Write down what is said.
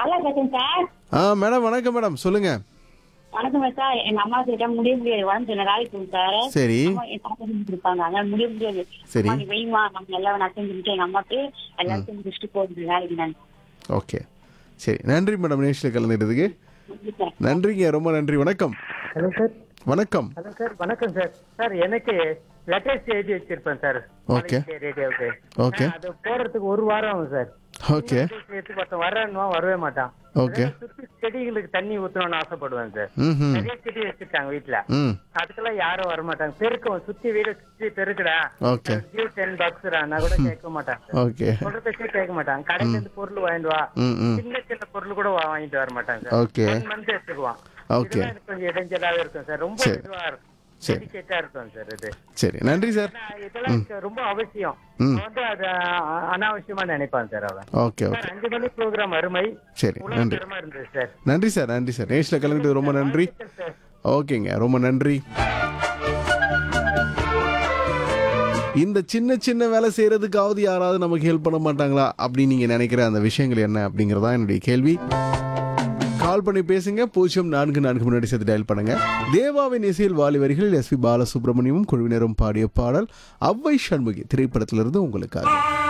நல்லா பேசுறேன் சார் ஆ மேடம் வணக்கம் மேடம் சொல்லுங்க வணக்கம் சார் எங்க அம்மா கிட்ட முடிய முடியாது உடம்பு சில வேலைக்கு போகும் சார் சரி அம்மா என் தாத்தா செஞ்சு கொடுப்பாங்க அதனால முடிய முடியாது சரி. அம்மா, நீ வெயிமா நம்ம எல்லாம் நான் செஞ்சுட்டு எங்க அம்மாக்கு எல்லாரும் செஞ்சு முடிச்சுட்டு போகுது வேலைக்கு நான் ஓகே சரி நன்றி மேடம் நிகழ்ச்சியில் கலந்துக்கிறதுக்கு சார் நன்றிங்க ரொம்ப நன்றி வணக்கம் ஹலோ சார் வணக்கம் ஹலோ சார் வணக்கம் சார் சார் எனக்கு லெட்டர்ஸ் எழுதி வச்சிருப்பேன் சார் Okay. ரேடியோவுக்கு Okay. அது போறதுக்கு ஒரு வாரம் ஆகும் சார் ஓகே எடுத்து ஒருத்தன் வரேன்னுவா வரவே மாட்டான் Okay. அதனால சுத்தி செடிகளுக்கு தண்ணி ஊத்தணும்னு ஆசைப்படுவேன் சார் ம் ம் நிறைய செடி வச்சிருக்காங்க வீட்டுல ம் அதுக்கெல்லாம் யாரும் வர மாட்டாங்க பெருக்கம் சுத்தி வீடு சுத்தி பெருக்குடா ஓகே ஜியோ டென் பாக்ஸ்ரா நான் கூட கேட்க மாட்டாங்க ஓகே சொல்ற பேச்சே கேட்க மாட்டாங்க கடையில இருந்து பொருள் வாங்கிட்டு வா ம் ம் சின்ன சின்ன பொருள் கூட வா- வாங்கிட்டு வர மாட்டாங்க Okay. ஒன் மந்த் எடுத்துக்குவான் Okay. இதெல்லாம் எனக்கு கொஞ்சம் இடைஞ்சலாவே இருக்கும் சார் ரொம்ப சரி. இதுவா இருக்கும் சரி. டெடிகேட்டா இருக்கும் சார் இது சரி நன்றி சார் ஆனா, இதெல்லாம் எனக்கு ரொம்ப அவசியம் ம். அவன் வந்து அது அ- அனாவசியமா நினைப்பான் சார் அவன் ஓகே ஓகே சார் அஞ்சு மணி ப்ரோக்ராம் அருமை சரி நன்றி உலகத்தரமா இருந்தது சார் நன்றி சார் நன்றி சார் நிகழ்ச்சியில் கலந்துட்டு ரொம்ப நன்றி சார் ஓகேங்க ரொம்ப நன்றி இந்த சின்ன சின்ன வேலை செய்யறதுக்காவது யாராவது நமக்கு ஹெல்ப் பண்ண மாட்டாங்களா அப்படின்னு நீங்க நினைக்கிற அந்த விஷயங்கள் என்ன அப்படிங்கறதா என்னுடைய கேள்வி கால் பண்ணி பேசுங்க பூஜ்ஜியம் நான்கு நான்கு முன்னாடி சேர்த்து டயல் பண்ணுங்க தேவாவின் இசையில் வாலி வரிகளில் எஸ் பி பாலசுப்ரமணியமும் குழுவினரும் பாடிய பாடல் அவ்வை சண்முகி திரைப்படத்திலிருந்து உங்களுக்காக